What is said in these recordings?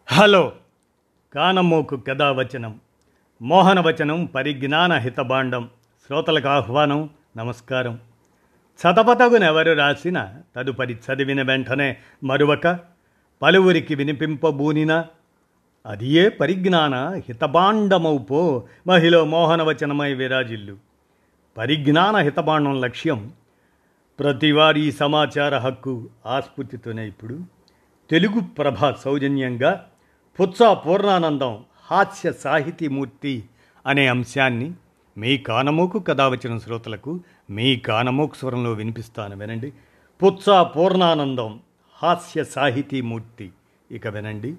hello కానమోకు కథావచనం మోహనవచనం పరిజ్ఞాన హితబాండం శ్రోతలకు ఆహ్వానం నమస్కారం చతపతగునెవరు రాసిన తదుపరి చదివిన వెంటనే మరువక పలువురికి వినిపింపబూనిన అది ఏ పరిజ్ఞాన హితబాండమౌపో మహిళ మోహనవచనమై విరాజిల్లు పరిజ్ఞాన హితబాండం లక్ష్యం ప్రతివారీ సమాచార హక్కు ఆస్ఫూర్తితోనే ఇప్పుడు తెలుగు ప్రభ సౌజన్యంగా పుత్సా పూర్ణానందం హాస్య సాహితీమూర్తి అనే అంశాన్ని మీ కానమోకు కథ వచ్చిన శ్రోతలకు మీ కానమోకు స్వరంలో వినిపిస్తాను వినండి పుత్సా పూర్ణానందం హాస్య సాహితీమూర్తి ఇక వినండి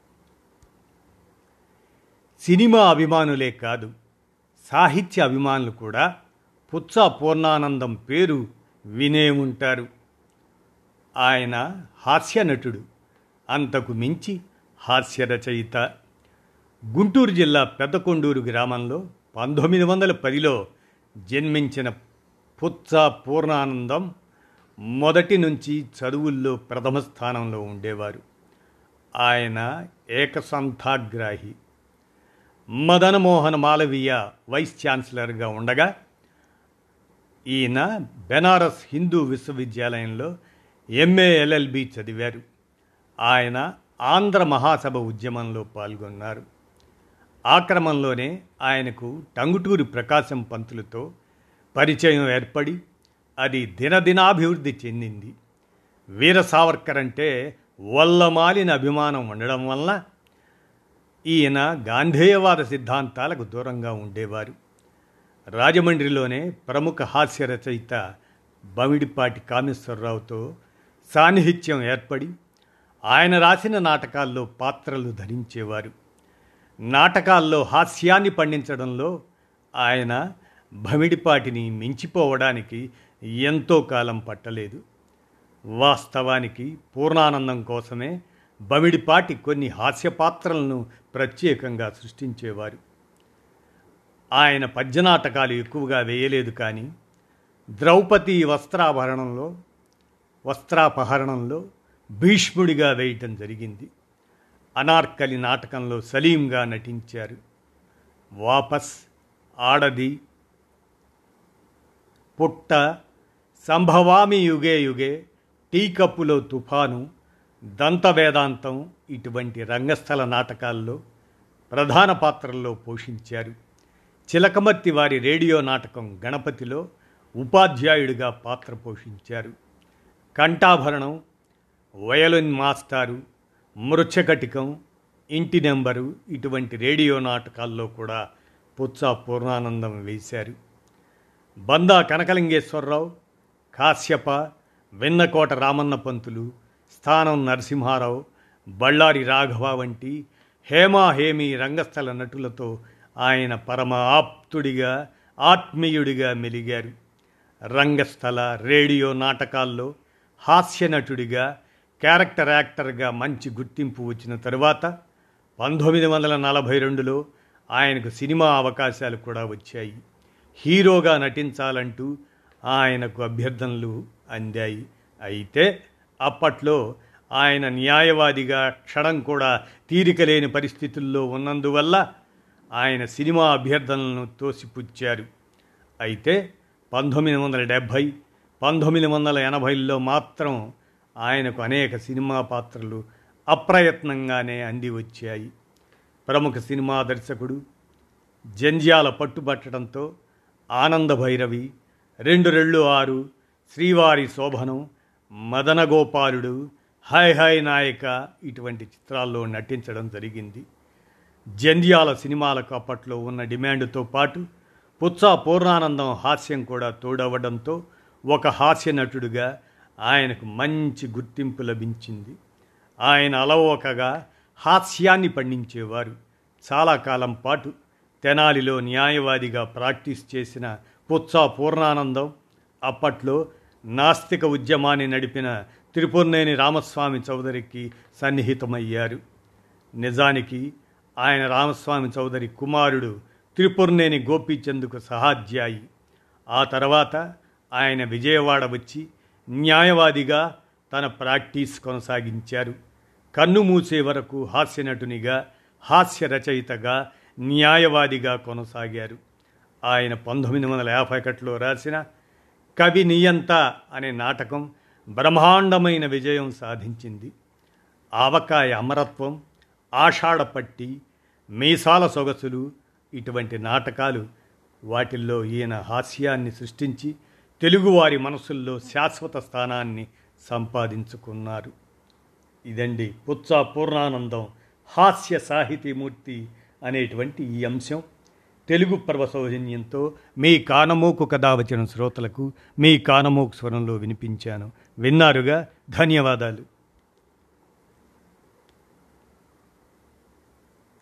సినిమా అభిమానులే కాదు సాహిత్య అభిమానులు కూడా పుత్సా పూర్ణానందం పేరు వినే ఉంటారు ఆయన హాస్య నటుడు అంతకు మించి హాస్య రచయిత గుంటూరు జిల్లా పెద్దకొండూరు గ్రామంలో పంతొమ్మిది వందల పదిలో జన్మించిన పుత్స పూర్ణానందం మొదటి నుంచి చదువుల్లో ప్రథమ స్థానంలో ఉండేవారు ఆయన ఏకసంథాగ్రాహి మదనమోహన్ మాలవీయ వైస్ ఛాన్సలర్గా ఉండగా ఈయన బెనారస్ హిందూ విశ్వవిద్యాలయంలో ఎంఏ ఎల్ఎల్బి చదివారు ఆయన ఆంధ్ర మహాసభ ఉద్యమంలో పాల్గొన్నారు ఆ క్రమంలోనే ఆయనకు టంగుటూరి ప్రకాశం పంతులతో పరిచయం ఏర్పడి అది దినదినాభివృద్ధి చెందింది వీర సావర్కర్ అంటే వల్లమాలిన అభిమానం ఉండడం వల్ల ఈయన గాంధేయవాద సిద్ధాంతాలకు దూరంగా ఉండేవారు రాజమండ్రిలోనే ప్రముఖ హాస్య రచయిత బమిడిపాటి కామేశ్వరరావుతో సాన్నిహిత్యం ఏర్పడి ఆయన రాసిన నాటకాల్లో పాత్రలు ధరించేవారు నాటకాల్లో హాస్యాన్ని పండించడంలో ఆయన భమిడిపాటిని మించిపోవడానికి ఎంతో కాలం పట్టలేదు వాస్తవానికి పూర్ణానందం కోసమే బమిడిపాటి కొన్ని హాస్య పాత్రలను ప్రత్యేకంగా సృష్టించేవారు ఆయన పద్యనాటకాలు ఎక్కువగా వేయలేదు కానీ ద్రౌపది వస్త్రాభరణంలో వస్త్రాపహరణంలో భీష్ముడిగా వేయటం జరిగింది అనార్కలి నాటకంలో సలీంగా నటించారు వాపస్ ఆడది పుట్ట సంభవామి యుగే యుగే టీ కప్పులో తుఫాను దంత వేదాంతం ఇటువంటి రంగస్థల నాటకాల్లో ప్రధాన పాత్రల్లో పోషించారు చిలకమర్తి వారి రేడియో నాటకం గణపతిలో ఉపాధ్యాయుడిగా పాత్ర పోషించారు కంఠాభరణం వయలిన్ మాస్టారు మృచ్చకటికం ఇంటి నెంబరు ఇటువంటి రేడియో నాటకాల్లో కూడా పుచ్చా పూర్ణానందం వేశారు బందా కనకలింగేశ్వరరావు కాశ్యప వెన్నకోట రామన్న పంతులు స్థానం నరసింహారావు బళ్ళారి రాఘవ వంటి హేమా హేమి రంగస్థల నటులతో ఆయన పరమ ఆప్తుడిగా ఆత్మీయుడిగా మెలిగారు రంగస్థల రేడియో నాటకాల్లో హాస్య నటుడిగా క్యారెక్టర్ యాక్టర్గా మంచి గుర్తింపు వచ్చిన తరువాత పంతొమ్మిది వందల నలభై రెండులో ఆయనకు సినిమా అవకాశాలు కూడా వచ్చాయి హీరోగా నటించాలంటూ ఆయనకు అభ్యర్థనలు అందాయి అయితే అప్పట్లో ఆయన న్యాయవాదిగా క్షణం కూడా తీరికలేని పరిస్థితుల్లో ఉన్నందువల్ల ఆయన సినిమా అభ్యర్థనలను తోసిపుచ్చారు అయితే పంతొమ్మిది వందల డెబ్భై పంతొమ్మిది వందల ఎనభైలో మాత్రం ఆయనకు అనేక సినిమా పాత్రలు అప్రయత్నంగానే అంది వచ్చాయి ప్రముఖ సినిమా దర్శకుడు జంధ్యాల పట్టుబట్టడంతో ఆనంద భైరవి రెండు రెళ్ళు ఆరు శ్రీవారి శోభనం మదనగోపాలుడు హై హై నాయక ఇటువంటి చిత్రాల్లో నటించడం జరిగింది జంధ్యాల సినిమాలకు అప్పట్లో ఉన్న డిమాండ్తో పాటు పుచ్చా పూర్ణానందం హాస్యం కూడా తోడవడంతో ఒక హాస్య నటుడిగా ఆయనకు మంచి గుర్తింపు లభించింది ఆయన అలవోకగా హాస్యాన్ని పండించేవారు చాలా కాలం పాటు తెనాలిలో న్యాయవాదిగా ప్రాక్టీస్ చేసిన పుచ్చా పూర్ణానందం అప్పట్లో నాస్తిక ఉద్యమాన్ని నడిపిన త్రిపుర్నేని రామస్వామి చౌదరికి సన్నిహితమయ్యారు నిజానికి ఆయన రామస్వామి చౌదరి కుమారుడు త్రిపుర్నేని గోపీచంద్కు సహాధ్యాయి ఆ తర్వాత ఆయన విజయవాడ వచ్చి న్యాయవాదిగా తన ప్రాక్టీస్ కొనసాగించారు కన్ను మూసే వరకు హాస్యనటునిగా హాస్య రచయితగా న్యాయవాదిగా కొనసాగారు ఆయన పంతొమ్మిది వందల యాభై ఒకటిలో రాసిన కవి నియంత అనే నాటకం బ్రహ్మాండమైన విజయం సాధించింది ఆవకాయ అమరత్వం ఆషాఢపట్టి మీసాల సొగసులు ఇటువంటి నాటకాలు వాటిల్లో ఈయన హాస్యాన్ని సృష్టించి తెలుగువారి మనసుల్లో శాశ్వత స్థానాన్ని సంపాదించుకున్నారు ఇదండి పుచ్చా పూర్ణానందం హాస్య సాహితీమూర్తి అనేటువంటి ఈ అంశం తెలుగు పర్వ సౌజన్యంతో మీ కానమోకు కథ వచ్చిన శ్రోతలకు మీ కానమోకు స్వరంలో వినిపించాను విన్నారుగా ధన్యవాదాలు